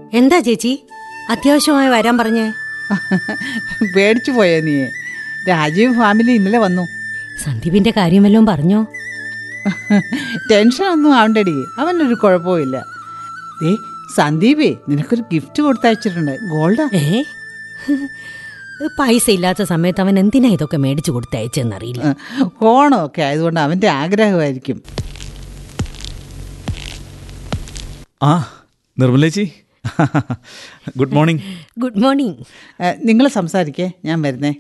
എന്താ ചേച്ചി അത്യാവശ്യമായി വരാൻ പറഞ്ഞേ പേടിച്ചു പോയോ നീ രാജീവ് ഫാമിലി ഇന്നലെ വന്നു സന്ദീപിന്റെ കാര്യം വല്ലതും പറഞ്ഞോ ടെൻഷനൊന്നും ആവണ്ടടി അവനൊരു കുഴപ്പമില്ല ദേ സന്ദീപേ നിനക്കൊരു ഗിഫ്റ്റ് കൊടുത്തയച്ചിട്ടുണ്ട് ഗോൾഡാ ഏ പൈസ ഇല്ലാത്ത സമയത്ത് അവൻ എന്തിനാ ഇതൊക്കെ മേടിച്ചു കൊടുത്തയച്ചെന്നറിയില്ല ഓണമൊക്കെ ആയതുകൊണ്ട് അവൻ്റെ ആഗ്രഹമായിരിക്കും ആ നിർമ്മലേച്ചി ഗുഡ് മോർണിംഗ് ഗുഡ് മോർണിംഗ് നിങ്ങൾ സംസാരിക്കേ ഞാൻ വരുന്നേ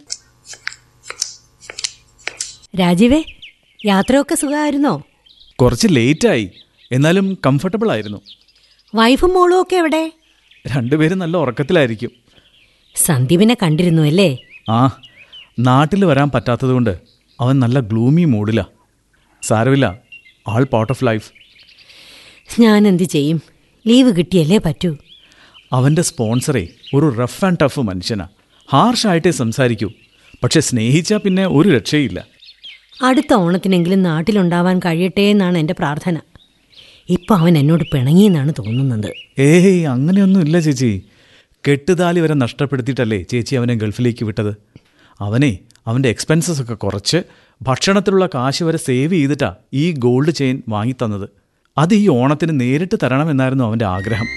രാജീവേ യാത്രയൊക്കെ സുഖമായിരുന്നോ കുറച്ച് ലേറ്റായി എന്നാലും കംഫർട്ടബിൾ ആയിരുന്നു വൈഫും മോളും ഒക്കെ എവിടെ രണ്ടുപേരും നല്ല ഉറക്കത്തിലായിരിക്കും സന്ദീപിനെ കണ്ടിരുന്നു അല്ലേ ആ നാട്ടിൽ വരാൻ പറ്റാത്തതുകൊണ്ട് അവൻ നല്ല ഗ്ലൂമി മൂഡിലാ സാരമില്ല ആൾ പാർട്ട് ഓഫ് ലൈഫ് ഞാൻ എന്ത് ചെയ്യും ലീവ് കിട്ടിയല്ലേ പറ്റൂ അവൻ്റെ സ്പോൺസറെ ഒരു റഫ് ആൻഡ് ടഫ് മനുഷ്യനാ ഹാർഷായിട്ടേ സംസാരിക്കൂ പക്ഷെ സ്നേഹിച്ചാൽ പിന്നെ ഒരു രക്ഷയില്ല അടുത്ത ഓണത്തിനെങ്കിലും നാട്ടിലുണ്ടാവാൻ കഴിയട്ടെ എന്നാണ് എൻ്റെ പ്രാർത്ഥന ഇപ്പം അവൻ എന്നോട് പിണങ്ങിയെന്നാണ് തോന്നുന്നത് ഏയ് അങ്ങനെയൊന്നും ഇല്ല ചേച്ചി കെട്ടുതാലി വരെ നഷ്ടപ്പെടുത്തിയിട്ടല്ലേ ചേച്ചി അവനെ ഗൾഫിലേക്ക് വിട്ടത് അവനെ അവൻ്റെ എക്സ്പെൻസസ് ഒക്കെ കുറച്ച് ഭക്ഷണത്തിലുള്ള കാശ് വരെ സേവ് ചെയ്തിട്ടാ ഈ ഗോൾഡ് ചെയിൻ വാങ്ങിത്തന്നത് അത് ഈ ഓണത്തിന് നേരിട്ട് തരണമെന്നായിരുന്നു അവൻ്റെ ആഗ്രഹം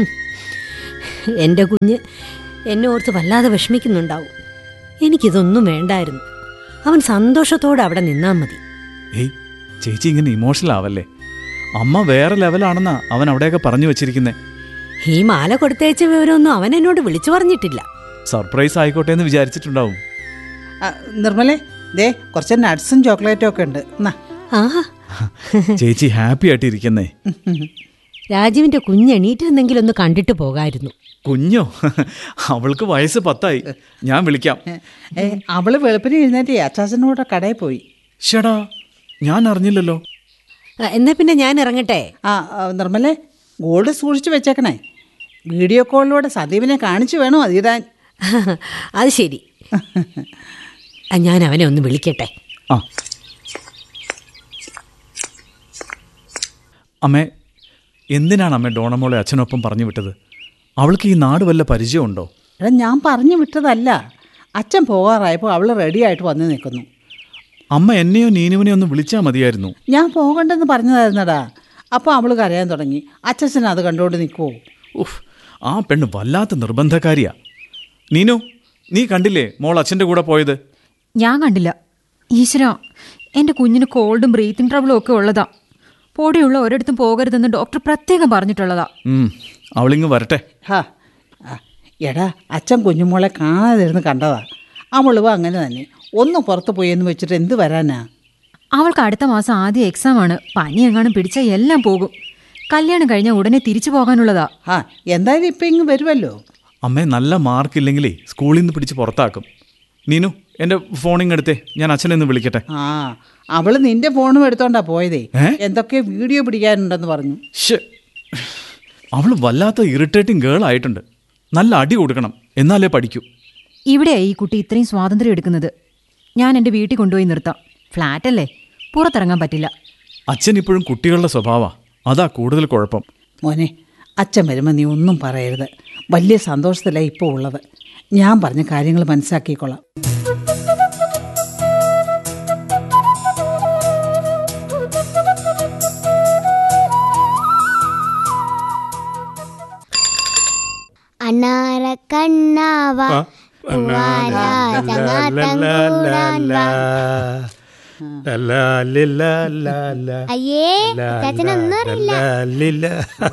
എൻ്റെ കുഞ്ഞ് എന്നെ ഓർത്ത് വല്ലാതെ വിഷമിക്കുന്നുണ്ടാവും എനിക്കിതൊന്നും വേണ്ടായിരുന്നു അവൻ സന്തോഷത്തോടെ അവിടെ നിന്നാൽ മതി ഏയ് ചേച്ചി ഇങ്ങനെ ഇമോഷണൽ ആവല്ലേ അമ്മ വേറെ ലെവലാണെന്നാ അവൻ അവിടെയൊക്കെ പറഞ്ഞു വെച്ചിരിക്കുന്നേ ഈ മാല കൊടുത്തയച്ച വിവരമൊന്നും അവൻ എന്നോട് വിളിച്ചു പറഞ്ഞിട്ടില്ല സർപ്രൈസ് ആയിക്കോട്ടെ എന്ന് വിചാരിച്ചിട്ടുണ്ടാവും ആ, നിർമ്മലേ ദേ കുറച്ച് നട്ട്സും ചോക്ലേറ്റും ഒക്കെ ഉണ്ട് എന്നാ ആ ചേച്ചി ഹാപ്പി ആയിട്ട് ഇരിക്കുന്നേ രാജുവിൻ്റെ കുഞ്ഞ് എണീറ്റിരുന്നെങ്കിൽ ഒന്ന് കണ്ടിട്ട് പോകായിരുന്നു കുഞ്ഞോ അവൾക്ക് വയസ്സ് പത്തായി ഞാൻ വിളിക്കാം ഏ, അവള് വെളുപ്പിന് എഴുന്നേറ്റ് അച്ചാച്ചനോടെ കടയിൽ പോയി ഷടാ ഞാൻ അറിഞ്ഞില്ലല്ലോ ആ, എന്നാ പിന്നെ ഞാൻ ഇറങ്ങട്ടെ ആ ആ, നിർമ്മലേ ഗോൾഡ് സൂക്ഷിച്ചു വെച്ചേക്കണേ വീഡിയോ കോളിലൂടെ സദീപിനെ കാണിച്ചു വേണോ അതിടാൻ അത് ശരി ആ, ഞാൻ അവനെ ഒന്ന് വിളിക്കട്ടെ ആ അമ്മേ എന്തിനാണ് അമ്മ ഡോണമോളെ അച്ഛനൊപ്പം പറഞ്ഞു വിട്ടത് അവൾക്ക് ഈ നാട് വല്ല പരിചയമുണ്ടോ എടാ ഞാൻ പറഞ്ഞു വിട്ടതല്ല അച്ഛൻ പോകാറായപ്പോൾ അവൾ റെഡിയായിട്ട് വന്ന് നിൽക്കുന്നു അമ്മ എന്നെയോ നീനുവിനെയോ ഒന്ന് വിളിച്ചാൽ മതിയായിരുന്നു ഞാൻ പോകണ്ടെന്ന് പറഞ്ഞതായിരുന്നടാ അപ്പോൾ അവൾ കരയാൻ തുടങ്ങി അച്ഛൻ അത് കണ്ടുകൊണ്ട് നിൽക്കുമോ ഉഫ് ആ പെണ്ണ് വല്ലാത്ത നിർബന്ധക്കാരിയാ നീനു നീ കണ്ടില്ലേ മോൾ അച്ഛൻ്റെ കൂടെ പോയത് ഞാൻ കണ്ടില്ല ഈശ്വര എൻ്റെ കുഞ്ഞിന് കോൾഡും ബ്രീത്തിങ് ട്രബിളും ഒക്കെ ഉള്ളതാ പൊടിയുള്ള ഒരിടത്തും പോകരുതെന്ന് ഡോക്ടർ പ്രത്യേകം പറഞ്ഞിട്ടുള്ളതാ ഉം, അവളിങ്ങ് വരട്ടെ ഹാ ആ, എടാ അച്ഛൻ കുഞ്ഞുമോളെ കാണാതിരുന്ന് കണ്ടതാ അവളും അങ്ങനെ തന്നെ ഒന്ന് പുറത്ത് പോയി എന്ന് വെച്ചിട്ട് എന്ത് വരാനാ അവൾക്ക് അടുത്ത മാസം ആദ്യ എക്സാം ആണ് പനി എങ്ങാനും പിടിച്ചാൽ എല്ലാം പോകും കല്യാണം കഴിഞ്ഞാൽ ഉടനെ തിരിച്ചു പോകാനുള്ളതാ ആ എന്തായാലും ഇപ്പം ഇങ്ങ് വരുമല്ലോ അമ്മേ നല്ല മാർക്ക് ഇല്ലെങ്കിലേ സ്കൂളിൽ നിന്ന് പിടിച്ച് പുറത്താക്കും നീനു എൻ്റെ ഫോണിങ് എടുത്തേ ഞാൻ അച്ഛനെ ഒന്ന് വിളിക്കട്ടെ ആ അവള് നിന്റെ ഫോണും എടുത്തോണ്ടാ പോയതേ ഏ? എന്തൊക്കെ വീഡിയോ പിടിക്കാനുണ്ടെന്ന് പറഞ്ഞു ഷേ അവൾ വല്ലാത്ത ഇറിറ്റേറ്റിംഗ് ഗേൾ ആയിട്ടുണ്ട് നല്ല അടി കൊടുക്കണം എന്നാലേ പഠിക്കൂ ഇവിടെയാ ഈ കുട്ടി ഇത്രയും സ്വാതന്ത്ര്യം എടുക്കുന്നത് ഞാൻ എൻ്റെ വീട്ടിൽ കൊണ്ടുപോയി നിർത്താം ഫ്ലാറ്റല്ലേ പുറത്തിറങ്ങാൻ പറ്റില്ല അച്ഛൻ ഇപ്പോഴും കുട്ടികളുടെ സ്വഭാവ അതാ കൂടുതൽ കുഴപ്പം മോനെ അച്ഛൻ വരുമ്പോൾ നീ ഒന്നും പറയരുത് വലിയ സന്തോഷത്തിലാണ് ഇപ്പോൾ ഉള്ളത് ഞാൻ പറഞ്ഞ കാര്യങ്ങൾ മനസ്സിലാക്കിക്കൊള്ളാം അനാര കണ്ണാവ പൂവാല ചങ്ങാത്തങ്കൂടാൻ വാ. അയ്യേ ചാച്ചനൊന്നും അറിയില്ല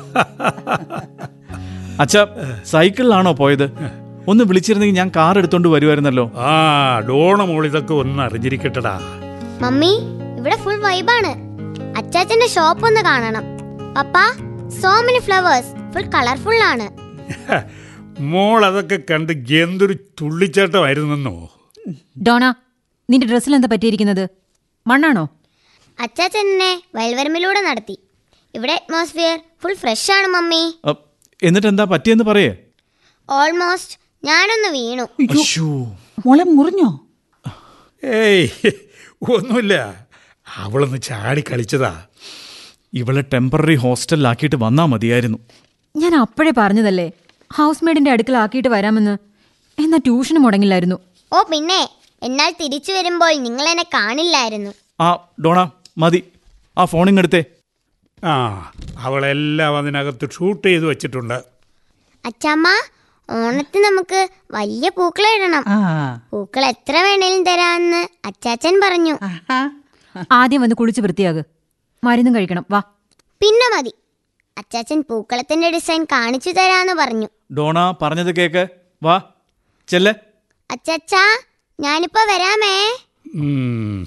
അച്ഛ സൈക്കിളിലാണോ പോയത് ഒന്ന് വിളിച്ചിരുന്നെങ്കിൽ ഞാൻ കാർ എടുത്തോണ്ട് വരുമായിരുന്നല്ലോ ആ ഡോണ മോൾ ഇതൊക്കെ ഒന്ന് അറിഞ്ഞിരിക്കട്ടടാ മമ്മി ഇവിടെ ഫുൾ വൈബാണ് അച്ചാച്ചന്റെ ഷോപ്പ് ഒന്ന് കാണണം പപ്പ so many flowers full colourful ആണ് മോൾ അതൊക്കെ കണ്ട് എന്തൊരു തുള്ളിച്ചാട്ടമായിരുന്നെന്നോ ഡോണ നിന്റെ ഡ്രസ്സിൽ എന്താ പറ്റിയിരിക്കുന്നത് മണ്ണാണോ അച്ചാച്ചനെ വയൽവരമ്പിലൂടെ നടത്തി ഇവിടെ അറ്റ്മോസ്ഫിയർ ഫുൾ ഫ്രഷ് ആണ് മമ്മി അ, എന്നിട്ട് എന്താ പറ്റിയെന്ന് പറയേ ഓൾമോസ്റ്റ് ഞാനൊന്ന് വീണു അശ്ശോ. മോളെ മുറിഞ്ഞോ ഏയ് ഒന്നുമില്ല അവളൊന്ന് ചാടി കളിച്ചതാ ഇവളെ ടെമ്പററി ഹോസ്റ്റലിലാക്കിയിട്ട് വന്നാ മതിയായിരുന്നു ഞാൻ അപ്പോഴേ പറഞ്ഞതല്ലേ ഹൗസ് മെയ്ഡിന്റെ അടുക്കലാക്കിയിട്ട് വരാമെന്ന് എന്നാ ട്യൂഷന് മുടങ്ങില്ലായിരുന്നു ഓ പിന്നെ എന്നാൽ തിരിച്ചു വരുമ്പോൾ നിങ്ങൾ എന്നെ കാണില്ലായിരുന്നു ആ ഡോണ മതി ആ ഫോണിങ്ങെടുത്തേ ആ അവളെല്ലാം അതിനകത്ത് ഷൂട്ട് ചെയ്ത് വെച്ചിട്ടുണ്ട് അച്ചാമ്മ ഓണത്തിന് നമുക്ക് വലിയ പൂക്കളം ഇടണം ആ പൂക്കൾ എത്ര വേണേലും തരാമെന്ന് അച്ചാച്ചൻ പറഞ്ഞു ആഹാ. ആദ്യം വന്ന് കുളിച്ച് വൃത്തിയാക് മരുന്നും കഴിക്കണം വാ പിന്നെ മതി അച്ചാച്ചൻ പൂക്കളത്തിന്റെ ഡിസൈൻ കാണിച്ചു തരാന്ന് പറഞ്ഞു ഡോണ പറഞ്ഞത് കേക്ക് വാ ചെല്ലേ അച്ചാച്ചാ ഞാനിപ്പോ വരാമേ ഉം.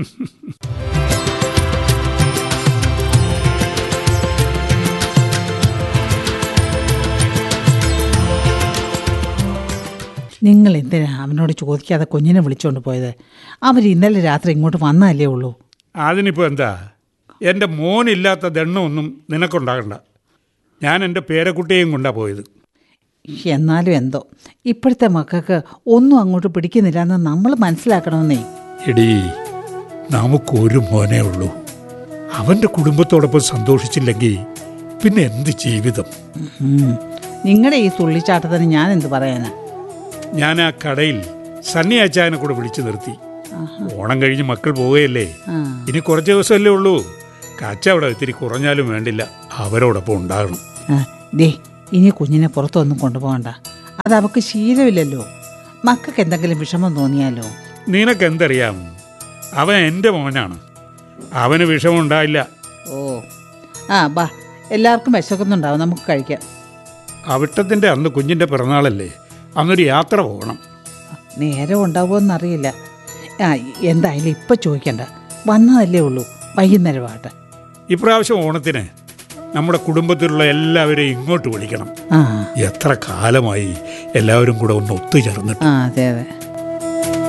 നിങ്ങൾ എന്തിനാ അവനോട് ചോദിക്കാതെ കുഞ്ഞിനെ വിളിച്ചോണ്ട് പോയത് അവർ ഇന്നലെ രാത്രി ഇങ്ങോട്ട് വന്നല്ലേ ഉള്ളൂ അതിനിപ്പോൾ എന്താ എൻ്റെ മോനില്ലാത്ത ദണ്ണമൊന്നും നിനക്കുണ്ടാകണ്ട ഞാൻ എൻ്റെ പേരക്കുട്ടിയെയും കൊണ്ടാണ് പോയത് എന്നാലും എന്തോ ഇപ്പോഴത്തെ മക്കൾക്ക് ഒന്നും അങ്ങോട്ട് പിടിക്കുന്നില്ല എന്ന് നമ്മൾ മനസ്സിലാക്കണമെന്നേ എടീ നമുക്കൊരു മോനേ ഉള്ളൂ അവൻ്റെ കുടുംബത്തോടൊപ്പം സന്തോഷിച്ചില്ലെങ്കിൽ പിന്നെ എന്ത് ജീവിതം നിങ്ങളുടെ ഈ തുള്ളിച്ചാട്ടത്തിന് ഞാൻ എന്ത് പറയാനാ ഞാൻ ആ കടയിൽ സണ്ണി അച്ചായനെ കൂടെ വിളിച്ചു നിർത്തി ഓണം കഴിഞ്ഞ് മക്കൾ പോവുകയല്ലേ ആ. ഇനി കുറച്ച് ദിവസമല്ലേ ഉള്ളൂ കച്ചവടം ഇത്തിരി കുറഞ്ഞാലും വേണ്ടില്ല അവരോടൊപ്പം ഉണ്ടാകണം ആ, ദേ ഇനി കുഞ്ഞിനെ പുറത്തൊന്നും കൊണ്ടുപോകണ്ട അത് അവൾക്ക് ശീലമില്ലല്ലോ മക്കൾക്ക് എന്തെങ്കിലും വിഷമം തോന്നിയാലോ നിനക്ക് എന്തറിയാം അവൻ എൻ്റെ മോനാണ് അവന് വിഷമം ഉണ്ടായില്ല ഓ ആ ബാ എല്ലാവർക്കും വിശക്കുന്നുണ്ടാവും നമുക്ക് കഴിക്കാം അവിട്ടത്തിൻ്റെ അന്ന് കുഞ്ഞിൻ്റെ പിറന്നാളല്ലേ അന്നൊരു യാത്ര പോകണം നേരം ഉണ്ടാവുമെന്നറിയില്ല ആ എന്തായാലും ഇപ്പം ചോദിക്കണ്ട വന്നതല്ലേ ഉള്ളൂ വൈകുന്നേരമാട്ടെ ഇപ്രാവശ്യം ഓണത്തിന് നമ്മുടെ കുടുംബത്തിലുള്ള എല്ലാവരെയും ഇങ്ങോട്ട് വിളിക്കണം ആ എത്ര കാലമായി എല്ലാവരും കൂടെ ഒന്ന് ഒത്തുചേർന്നിട്ട് ആ അതെ അതെ